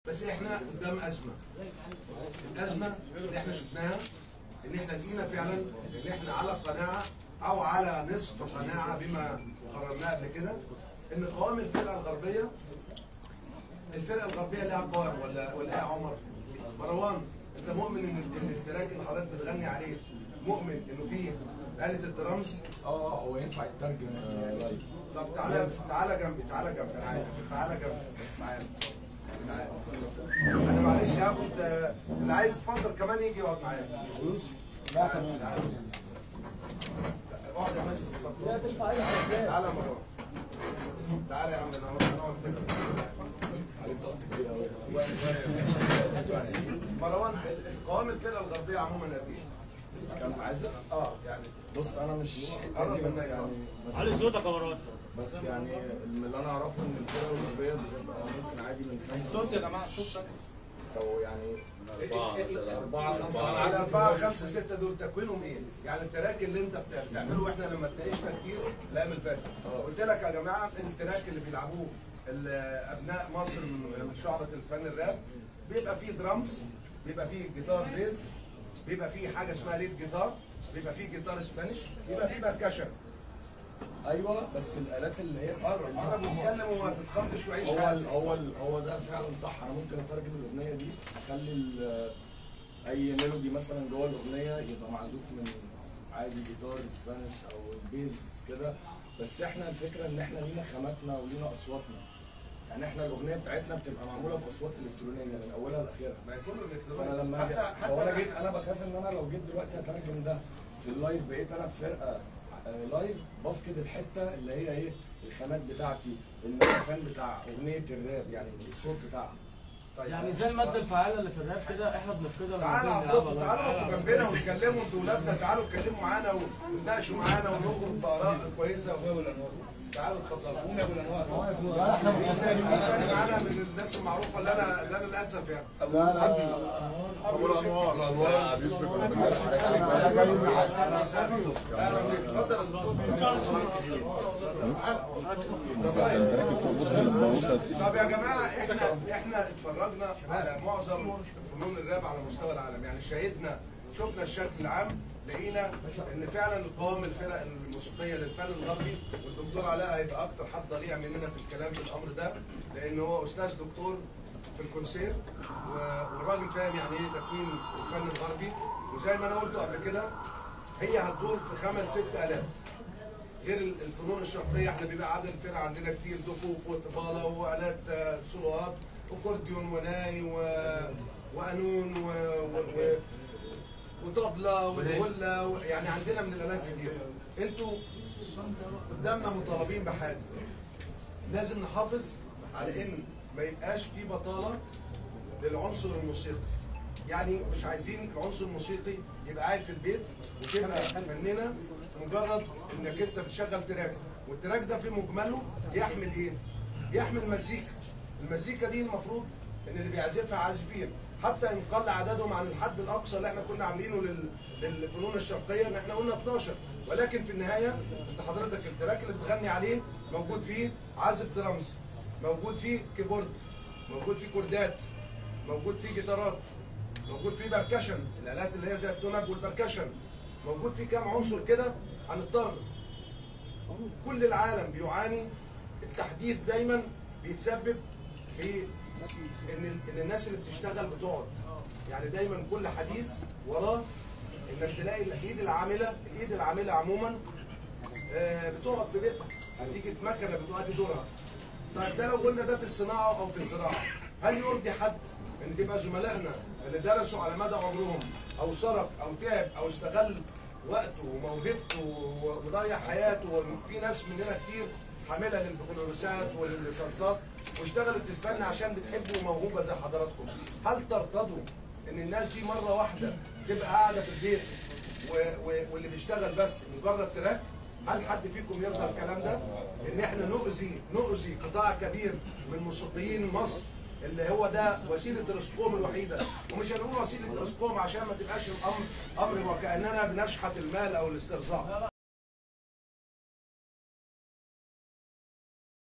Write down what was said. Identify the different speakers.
Speaker 1: بس احنا قدام ازمه الازمه اللي احنا شفناها ان احنا لقينا فعلا ان احنا على قناعه او على نصف قناعه بما قررناه قبل كده ان قوام الفرقه الغربيه الفرقه الغربيه لها قوام ولا ولا ايه يا عمر؟ مروان انت مؤمن ان ان التراك اللي حضرتك بتغني عليه مؤمن انه فيه آلة الدرامز
Speaker 2: اه اه هو ينفع يترجم آه، لايف
Speaker 1: طب تعالى تعالى جنبي تعالى جنبي انا عايزك تعالى جنبي معايا تعالى. انا معلش هاخد آه، اللي عايز اتفضل كمان يجي يقعد معايا
Speaker 2: يوسف
Speaker 1: لا تمام اقعد يا باشا اتفضل لا ترفع اي تعالى يا مروان تعالى يا عم انا هقعد نقعد
Speaker 2: عليك ضغط كبير قوي
Speaker 1: كده مروان ال- القوام الفرقه الغربيه عموما قد ايه؟
Speaker 2: كان عازف
Speaker 1: اه يعني
Speaker 2: بص انا مش
Speaker 1: قرب
Speaker 2: حتة دي بس
Speaker 1: منك
Speaker 2: يعني بس,
Speaker 3: علي صوتك يا مروان
Speaker 2: بس يعني من اللي انا اعرفه ان الفرقه الاوروبيه بتبقى ممكن عادي من خمسه
Speaker 4: الصوت يا جماعه الصوت
Speaker 2: او يعني
Speaker 3: أربعة مثلا.
Speaker 2: اربعه خمسه انا عازف
Speaker 1: الأربعة خمسة ستة دول تكوينهم إيه؟ يعني التراك اللي أنت بتع- بتعمله إحنا لما اتناقشنا كتير الأيام اللي فاتت قلت لك يا جماعة التراك اللي بيلعبوه ال- أبناء مصر من من شعبة الفن الراب بيبقى فيه درامز بيبقى فيه جيتار بيز بيبقى فيه حاجة اسمها ليد جيتار بيبقى فيه جيتار اسبانيش بيبقى فيه بركشن
Speaker 2: ايوه بس الالات اللي هي
Speaker 1: قرب قرب واتكلم وما تتخضش وعيش
Speaker 2: هو ال
Speaker 1: حياتك
Speaker 2: هو ال هو ده فعلا صح انا ممكن اترجم الاغنيه دي اخلي ال- اي ميلودي مثلا جوه الاغنيه يبقى معزوف من عادي جيتار سبانيش او بيز كده بس احنا الفكره ان احنا لينا خاماتنا ولينا اصواتنا يعني احنا الاغنيه بتاعتنا بتبقى معموله باصوات الكترونيه من اولها لاخرها
Speaker 1: ما يكون
Speaker 2: فانا
Speaker 1: الإلكتروني
Speaker 2: لما
Speaker 1: حتى
Speaker 2: أجي- هو انا
Speaker 1: حتى
Speaker 2: جيت انا بخاف ان انا لو جيت دلوقتي هترجم ده في اللايف بقيت انا في فرقه آه، لايف بفقد الحته اللي هي ايه الخامات بتاعتي المكان بتاع اغنيه الراب يعني الصوت بتاعها
Speaker 1: طيب.
Speaker 5: يعني زي الماده الفعاله اللي في الراب كده احنا بنفقدها لما
Speaker 1: تعالوا
Speaker 5: بنيجي نلعبها
Speaker 1: عفوا
Speaker 5: لايف.
Speaker 1: تعالوا اقفوا جنبنا واتكلموا انتوا ولادنا تعالوا اتكلموا معانا وتناقشوا معانا ونخرج باراء كويسه تعالوا اتفضلوا قوم يا ابو الانوار احنا معانا من الناس المعروفه اللي انا اللي انا للاسف يعني ابو الانوار اهلا وسهلا اهلا بيك اتفضل يا دكتور طب يا جماعه احنا احنا اتفرجنا على معظم فنون الراب على مستوى العالم يعني شاهدنا شفنا الشكل العام لقينا ان فعلا قوام الفرق الموسيقيه للفن الغربي والدكتور علاء هيبقى اكتر حد ضليع مننا في الكلام في الامر ده لان هو استاذ دكتور في الكونسير و- والراجل فاهم يعني ايه تكوين الفن الغربي وزي ما انا قلت قبل كده هي هتدور في خمس ست الات غير الفنون الشرقيه احنا بيبقى عدد الفرق عندنا كتير دفوف وطباله والات آه، سولوهات وكورديون وناي و... وقانون و... و... و... وطبلة والغلة و... يعني عندنا من الآلات كتير انتوا قدامنا مطالبين بحاجة لازم نحافظ على ان ما يبقاش في بطالة للعنصر الموسيقي يعني مش عايزين العنصر الموسيقي يبقى قاعد في البيت وتبقى فنانة مجرد انك انت بتشغل تراك والتراك ده في مجمله يحمل ايه؟ يحمل مزيكا المزيكا دي المفروض ان اللي بيعزفها عازفين حتى ان قل عددهم عن الحد الاقصى اللي احنا كنا عاملينه لل... للفنون الشرقيه ان احنا قلنا 12 ولكن في النهايه انت حضرتك التراك اللي بتغني عليه موجود فيه عازف درامز موجود فيه كيبورد موجود فيه كوردات موجود فيه جيتارات موجود فيه بركشن الالات اللي هي زي التونب والبركشن موجود فيه كام عنصر كده هنضطر كل العالم بيعاني التحديث دايما بيتسبب في ان ال- ان الناس اللي بتشتغل بتقعد يعني دايما كل حديث وراه انك تلاقي الايد العامله الايد العامله عموما آه، بتقعد في بيتها هتيجي مكنه بتؤدي دورها طيب ده لو قلنا ده في الصناعه او في الزراعه هل يرضي حد ان تبقى زملائنا اللي درسوا على مدى عمرهم او صرف او تعب او استغل وقته وموهبته و- وضيع حياته وفي ناس مننا كتير حامله للبكالوريوسات والليسانسات واشتغلت في الفن عشان بتحب وموهوبه زي حضراتكم هل ترتضوا ان الناس دي مره واحده تبقى قاعده في البيت و... و... واللي بيشتغل بس مجرد تراك هل حد فيكم يرضى الكلام ده؟ ان احنا نؤذي نؤذي قطاع كبير من موسيقيين مصر اللي هو ده وسيله رزقهم الوحيده ومش هنقول وسيله رزقهم عشان ما تبقاش الامر امر وكاننا بنشحت المال او الاسترزاق